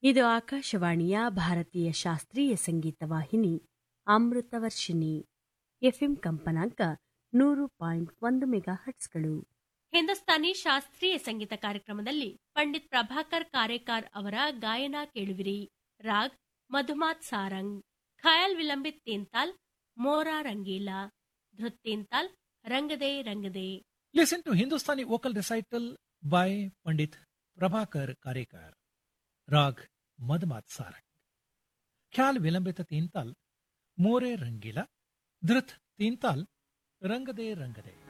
ಇದು ಆಕಾಶವಾಣಿಯ ಭಾರತೀಯ ಶಾಸ್ತ್ರೀಯ ಸಂಗೀತ ವಾಹಿನಿ ಅಮೃತವರ್ಷಿಣಿ ಎಫ್ಎಂ ಕಂಪನಾಂಕ ನೂರು ಪಾಯಿಂಟ್ ಒಂದು ಮೆಗಾ ಹಟ್ಸ್ಗಳು ಹಿಂದೂಸ್ತಾನಿ ಶಾಸ್ತ್ರೀಯ ಸಂಗೀತ ಕಾರ್ಯಕ್ರಮದಲ್ಲಿ ಪಂಡಿತ್ ಪ್ರಭಾಕರ್ ಕಾರೇಕಾರ್ ಅವರ ಗಾಯನ ಕೇಳುವಿರಿ raag ಮಧುಮಾತ್ Sarang khayal vilambit ತೇಂತಾಲ್ ಮೋರಾ Rangeela ಧೃತ್ ತೇಂತಾಲ್ ರಂಗದೆ ರಂಗದೆ Listen to Hindustani vocal recital by Pandit Prabhakar Karekar. Rag Madhmat Sarang. Khyal Vilambita Tintal, More Rangila, Dhrit Tintal, Rangade Rangade.